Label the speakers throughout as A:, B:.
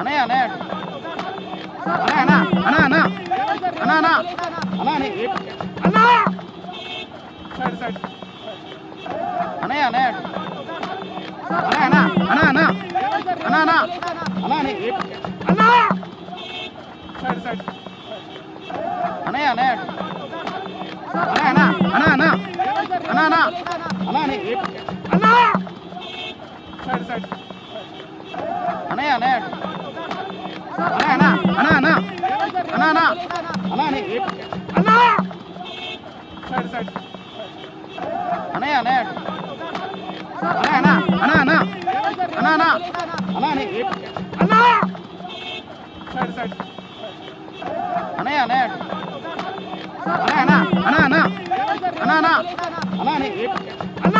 A: అన్నయ్య అన్నయ్య అన్న అన్న అన్న అన్న అన్న అన్న నీ అన్న సైడ్ సైడ్ అన్నయ్య అన్నయ్య అన్న అన్న అన్న అన్న అన్న అన్న నీ అన్న సైడ్ సైడ్ అన్నయ్య అన్నయ్య అన్న అన్న అన్న అన్న అన్న అన్న నీ అన్న సైడ్ సైడ్ అన్నయ్య అన్నయ్య అన్న అన్న అన్న అన్న అన్న అన్న నీ అన్న సైడ్ సైడ్ అన్నయ్య అన్నయ్య అన్న అన్న అన్న అన్న అన్న అన్న నీ అన్న సైడ్ సైడ్ అన్నయ్య అన్నయ్య అన్న అన్న అన్న అన్న అన్న అన్న నీ అన్న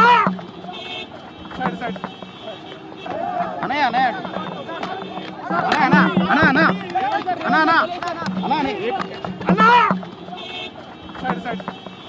A: సైడ్ సైడ్ అన్నయ్య అన్నయ్య అన్న అన్న అన్న అన్న అన్న అన్న నీ అన్న సైడ్ సైడ్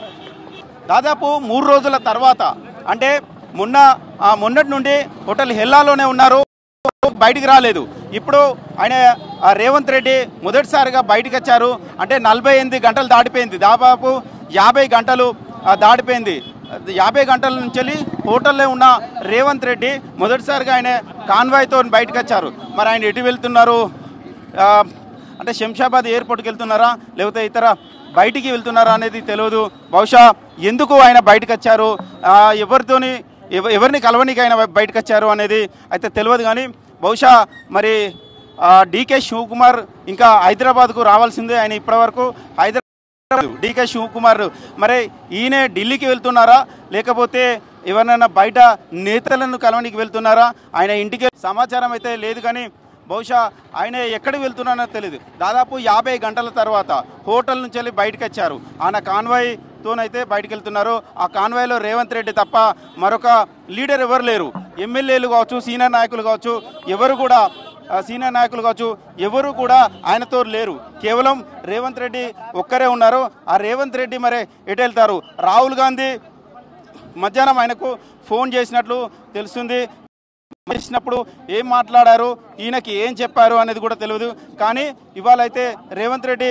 A: దాదాపు మూడు రోజుల తర్వాత అంటే మొన్న ఆ మొన్నటి నుండి హోటల్ హెల్లాలోనే ఉన్నారు బయటికి రాలేదు ఇప్పుడు ఆయన ఆ రేవంత్ రెడ్డి మొదటిసారిగా బయటికి వచ్చారు అంటే నలభై ఎనిమిది గంటలు దాటిపోయింది దాదాపు యాభై గంటలు ఆ, దాటిపోయింది యాభై గంటల నుంచి వెళ్ళి హోటల్లో ఉన్న రేవంత్ రెడ్డి మొదటిసారిగా ఆయన కాన్వాయ్తో బయటకు వచ్చారు మరి ఆయన ఎటు వెళ్తున్నారు ఆ, అంటే శంషాబాద్ ఎయిర్పోర్ట్కి వెళ్తున్నారా లేకపోతే ఇతర బయటికి వెళ్తున్నారా అనేది తెలియదు బహుశా ఎందుకు ఆయన బయటకు వచ్చారు ఆ, ఎవరితోని ఎవ- ఎవరిని కలవనికి ఆయన బయటకు వచ్చారు అనేది అయితే తెలియదు కానీ బహుశా మరి ఆ, డీకే శివకుమార్ ఇంకా హైదరాబాద్కు రావాల్సిందే ఆయన ఇప్పటివరకు హైదరాబాద్ డీకే శివకుమార్ మరి ఈయన ఢిల్లీకి వెళ్తున్నారా లేకపోతే ఎవరినైనా బయట నేతలను కలవనికి వెళ్తున్నారా ఆయన ఇంటికి సమాచారం అయితే లేదు కానీ బహుశా ఆయన ఎక్కడికి వెళ్తున్నారో తెలియదు దాదాపు యాభై గంటల తర్వాత హోటల్ నుంచి వెళ్ళి బయటకు వచ్చారు ఆయన కాన్వాయ్తోనైతే బయటకు వెళ్తున్నారు ఆ కాన్వాయ్లో రేవంత్ రెడ్డి తప్ప మరొక లీడర్ ఎవరు లేరు ఎమ్మెల్యేలు కావచ్చు సీనియర్ నాయకులు కావచ్చు ఎవరు కూడా ఆ, సీనియర్ నాయకులు కావచ్చు ఎవరు కూడా ఆయనతో లేరు కేవలం రేవంత్ రెడ్డి ఒక్కరే ఉన్నారు ఆ రేవంత్ రెడ్డి మరి ఎటు వెళ్తారు రాహుల్ గాంధీ మధ్యాహ్నం ఆయనకు ఫోన్ చేసినట్లు తెలుస్తుంది చేసినప్పుడు ఏం మాట్లాడారు ఈయనకి ఏం చెప్పారు అనేది కూడా తెలియదు కానీ ఇవాళ అయితే రేవంత్ రెడ్డి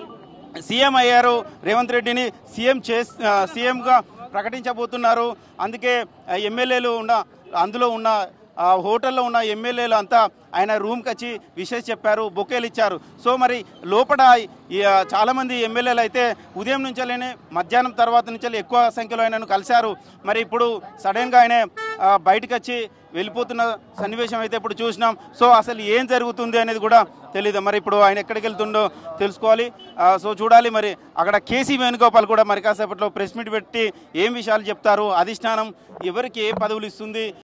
A: సీఎం అయ్యారు రేవంత్ రెడ్డిని సీఎం చే సీఎంగా ప్రకటించబోతున్నారు అందుకే ఆ, ఎమ్మెల్యేలు ఉన్న అందులో ఉన్న ఆ హోటల్లో ఉన్న ఎమ్మెల్యేలు అంతా ఆయన రూమ్కి వచ్చి విషయం చెప్పారు బొకేలు ఇచ్చారు సో మరి లోపల ఈ, ఆ, చాలామంది ఎమ్మెల్యేలు అయితే ఉదయం నుంచెల్లేనే మధ్యాహ్నం తర్వాత నుంచి ఎక్కువ సంఖ్యలో ఆయనను కలిశారు మరి ఇప్పుడు సడన్గా ఆయన ఆ, బయటకు వచ్చి వెళ్ళిపోతున్న సన్నివేశం అయితే ఇప్పుడు చూసినాం సో అసలు ఏం జరుగుతుంది అనేది కూడా తెలియదు మరి ఇప్పుడు ఆయన ఎక్కడికి వెళ్తుండో తెలుసుకోవాలి ఆ, సో చూడాలి మరి అక్కడ కేసీ వేణుగోపాల్ కూడా మరి కాసేపట్లో ప్రెస్ మీట్ పెట్టి ఏం విషయాలు చెప్తారు అధిష్టానం ఎవరికి ఏ పదవులు ఇస్తుంది